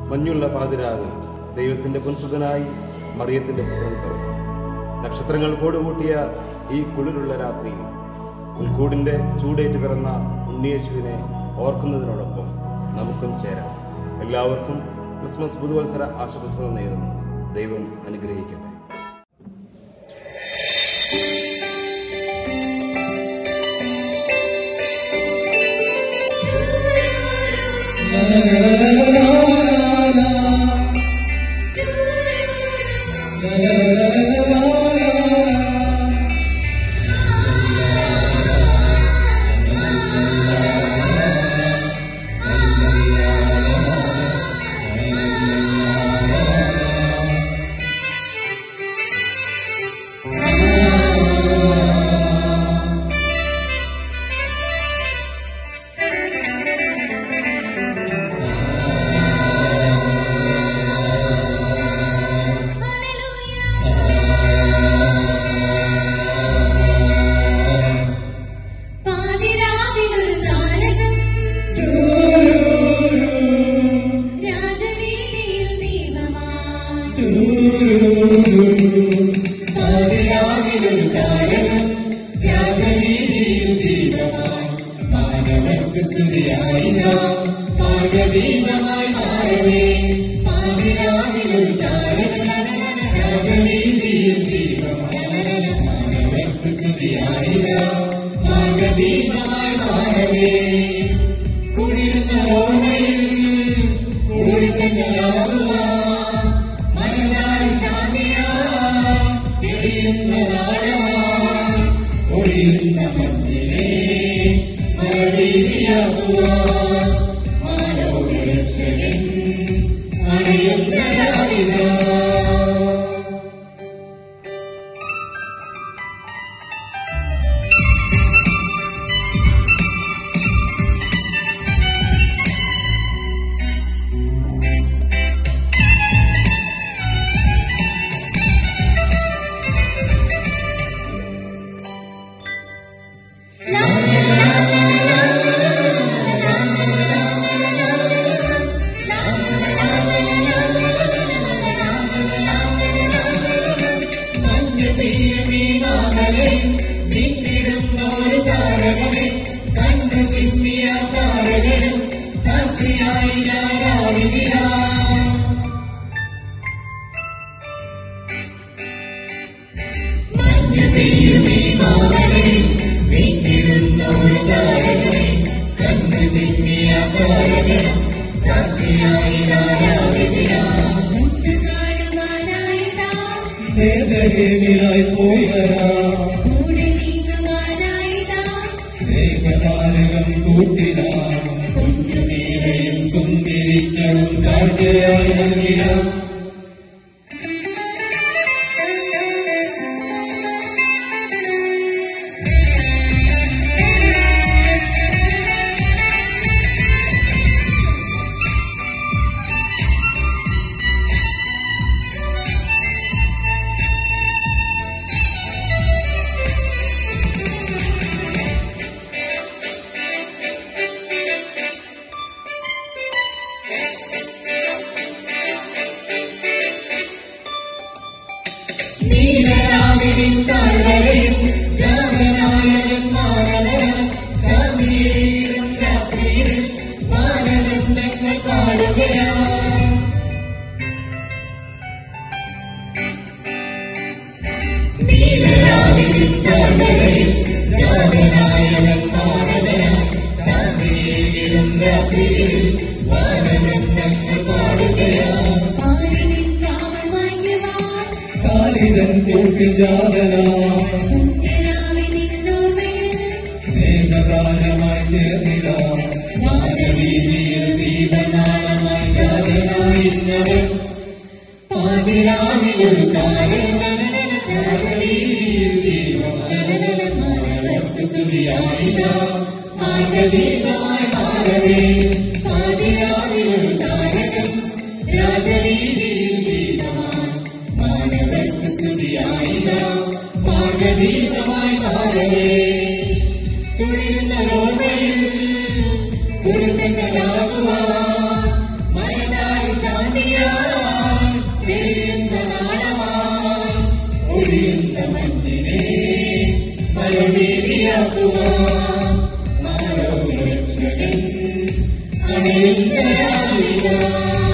മഞ്ഞുള്ള പാതിരാവ് ദൈവത്തിന്റെ പുൻസുതനായി മറിയത്തിന്റെ പുത്രൻ പിറന്നു നക്ഷത്രങ്ങൾ കൂടുകൂട്ടിയ ഈ കുളിരുള്ള രാത്രിയിൽ പുൽക്കൂടിന്റെ ചൂടേറ്റ് പിറന്ന ഉണ്ണിയേശുവിനെ ഓർക്കുന്നതിനോടൊപ്പം നമുക്കും ചേരാം എല്ലാവർക്കും ക്രിസ്മസ് പുതുവത്സര ആശംസകൾ നേരുന്നു ദൈവം അനുഗ്രഹിക്കട്ടെ പാതിരാവിലൊരു താരകം രാജവീതിയിൽ ദീപമായി പാതിരാവിലൊരു താരകം രാജവീതിയിൽ ദീപമായി മാനവർക്ക് സ്തുതിയായി നാം മാർഗദീപമായി മാറവേ പാതിരാവിലൊരു താരകം രാജവീതിയിൽ ദീപമായി മാനവർക്ക് സ്തുതിയായി നാം മാർഗദീപമായി മാറവേ കുടിരുന്ന ഓർമ്മയിൽ കൂടിത്തന്നെയാകുവാൻ മനതാൽ ശാന്തിയാ എറിയുന്ന നാടമായി ഒഴിയുന്ന മന്ദിരേ മരവീതിയാകുവാൻ മാനവരക്ഷകൻ അണയുന്ന രാവിതാ മഞ്ഞുപെയ്യുന്നീമാമലേ, നിന്നിടുന്നൊരു താരകമേ, കണ്ണു ചിമ്മിയ താരകനും സാക്ഷിയായി ഞാനാവിതിരാ മഞ്ഞുപെയ്യുന്നീമാമലേ, നിന്നിടുന്നൊരു താരകമേ, കണ്ണു ചിമ്മിയ താരകനും സാക്ഷിയായി ഞാനാവിതിരാ കാണുവാനായിതാ വേദഹേമിലായി പോയി വരാം കൂടെ നീങ്ങുവാനായിതാ സ്നേഹതാരകം കൂട്ടിനാം കുഞ്ഞുനീരയും കുന്തിരിക്കവും കാഴ്ചയായി നൽകിടാം നീലരാവിനിൻ താഴ്വരയിൽ ജാതനായവൻ മാനവൻ ശാന്തിയേകും രാത്രിയിൽ മാനവൃന്ദങ്ങൾ പാടുകയാണ് നീലരാവിനിൻ താഴ്വരയിൽ ജാതനായവൻ മാനവൻ ശാന്തിയേകും രാത്രിയിൽ മാനവൃന്ദങ്ങൾ പാടുകയാണ് ആരിനിൻ പാപം മായ്ക്കുവാൻ കാലിതൻ തൂക്കിൽ ജാതനാ പുണ്യരാവിൻ നിന്നോർമ്മയിൽ സ്നേഹകാലമായി ചേർന്നിടാം മാനവീതിയിൽ ദീപനാളമായി ജാതനായിരുന്നവൻ പാതിരാവിലൊരു താരം രാജവീതിയിൽ ദീപമാനവർക്ക് സ്തുതിയായിതാ മാർഗദീപമായി മാറവേ പാതിരാവിലൊരു താരകം രാജവീതിയിൽ ദീപമായി മാനവർക്ക് സ്തുതിയായിതാ മാർഗദീപമായി മാറവേ തുളിരുന്ന ലോകയിൽ കുളിർന്നതാകുവാൻ മനതാൽ ശാന്തി മാനവീതിയാക്കുവാൻ മാനവരക്ഷകൻ അണയുന്ന രാവിതാ